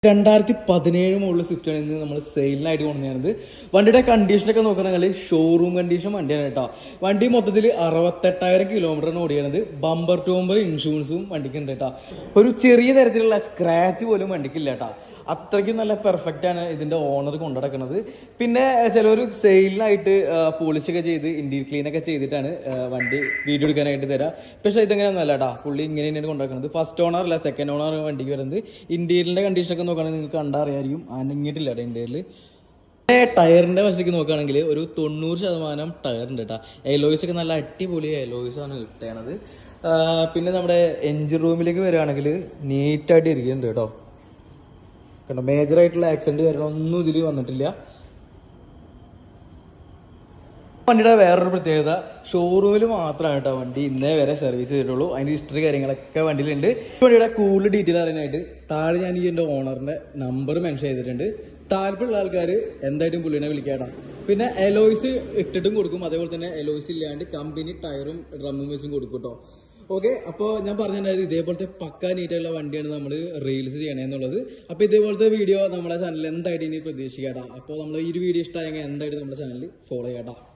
രണ്ടായിരത്തി പതിനേഴ് മുകളിൽ സ്വിഫ്റ്റാണ് ഇന്ന് നമ്മൾ സെയിലിനായിട്ട് കൊണ്ടുവന്നത് വണ്ടിയുടെ കണ്ടീഷനൊക്കെ നോക്കുകയാണെങ്കിൽ ഷോറൂം കണ്ടീഷൻ വണ്ടിയാണ് കേട്ടോ വണ്ടി മൊത്തത്തിൽ അറുപത്തെട്ടായിരം കിലോമീറ്ററാണ് ഓടിയത് ബമ്പർ ടു ബമ്പർ ഇൻഷുറൻസും വണ്ടിക്ക് ഉണ്ട് കേട്ടോ ഒരു ചെറിയ തരത്തിലുള്ള സ്ക്രാച്ച് പോലും വണ്ടിക്കില്ല കേട്ടോ അത്രയ്ക്കും നല്ല പെർഫെക്റ്റ് ആണ് ഇതിന്റെ ഓണർ കൊണ്ടുനടക്കുന്നത് പിന്നെ ചിലവർ സെയിലിനായിട്ട് പോളിഷ് ഒക്കെ ചെയ്ത് ഇന്റീരിയർ ക്ലീൻ ഒക്കെ ചെയ്തിട്ടാണ് ആ, വണ്ടി വീഡിയോ എടുക്കാനായിട്ട് തരാം പക്ഷേ ഇതെങ്ങനെയൊന്നും അല്ല കേട്ടോ പുള്ളി ഇങ്ങനെ തന്നെയാണ് കൊണ്ടുനടക്കുന്നത് ഫസ്റ്റ് ഓണർ അല്ല സെക്കൻഡ് ഓണർ വണ്ടിക്ക് വരുന്നത് ഇന്റീരിയറിന്റെ കണ്ടീഷൻ ഒക്കെ നോക്കുകയാണെങ്കിൽ നിങ്ങൾക്ക് കണ്ടറിയായിരിക്കും അനങ്ങിയിട്ടില്ല കേട്ടോ ഇന്റീരിയറിൽ പിന്നെ ടയറിന്റെ വശത്തേക്ക് നോക്കുകയാണെങ്കിൽ ഒരു തൊണ്ണൂറ് ശതമാനം ടയർ ഉണ്ട് കേട്ടോ എലോയ്സ് ഒക്കെ നല്ല അടിപൊളി എലോയ്സ് ആണ് കിട്ടണത് പിന്നെ നമ്മുടെ എഞ്ചിൻ റൂമിലേക്ക് വരികയാണെങ്കിൽ നീറ്റായിട്ട് ഇരിക്കുന്നുണ്ട് കേട്ടോ കണ്ടോ മേജർ ആയിട്ടുള്ള ആക്സിഡന്റ് കാര്യങ്ങളൊന്നും ഇതിൽ വന്നിട്ടില്ല വണ്ടിയുടെ വേറൊരു പ്രത്യേകത ഷോറൂമിൽ മാത്രമാണ് കേട്ടോ വണ്ടി ഇന്നേ വരെ സർവീസ് ചെയ്തിട്ടുള്ളൂ അതിന്റെ ഹിസ്റ്ററി കാര്യങ്ങളൊക്കെ വണ്ടിയിലുണ്ട് ഈ വണ്ടിയുടെ കൂടുതൽ ഡീറ്റെയിൽ അറിയാനായിട്ട് താഴെ ഞാൻ ഈ എൻ്റെ ഓണറിന്റെ നമ്പർ മെൻഷൻ ചെയ്തിട്ടുണ്ട് താല്പര്യമുള്ള ആൾക്കാർ എന്തായിട്ടും പുള്ളിനെ വിളിക്കാട്ടാ പിന്നെ എലോയ്സ് ഇട്ടിട്ടും കൊടുക്കും അതേപോലെ തന്നെ എലോയ്സ് ഇല്ലാണ്ട് കമ്പനി ടയറും ഡ്രമ്മും വെച്ചും കൊടുക്കും കേട്ടോ ഓക്കെ അപ്പോൾ ഞാൻ പറഞ്ഞിട്ടുണ്ടായത് ഇതേപോലത്തെ പക്ക നീറ്റായിട്ടുള്ള വണ്ടിയാണ് നമ്മൾ റീൽസ് ചെയ്യണമെന്നുള്ളത് അപ്പോൾ ഇതേപോലത്തെ വീഡിയോ നമ്മുടെ ചാനലിൽ എന്തായിട്ട് ഇനി പ്രതീക്ഷിക്കാട്ടാ അപ്പോൾ നമ്മൾ ഈ ഒരു വീഡിയോ ഇഷ്ടമായെങ്കിൽ എന്തായിട്ട് നമ്മുടെ ചാനൽ ഫോളോ ചെയ്യാട്ടാ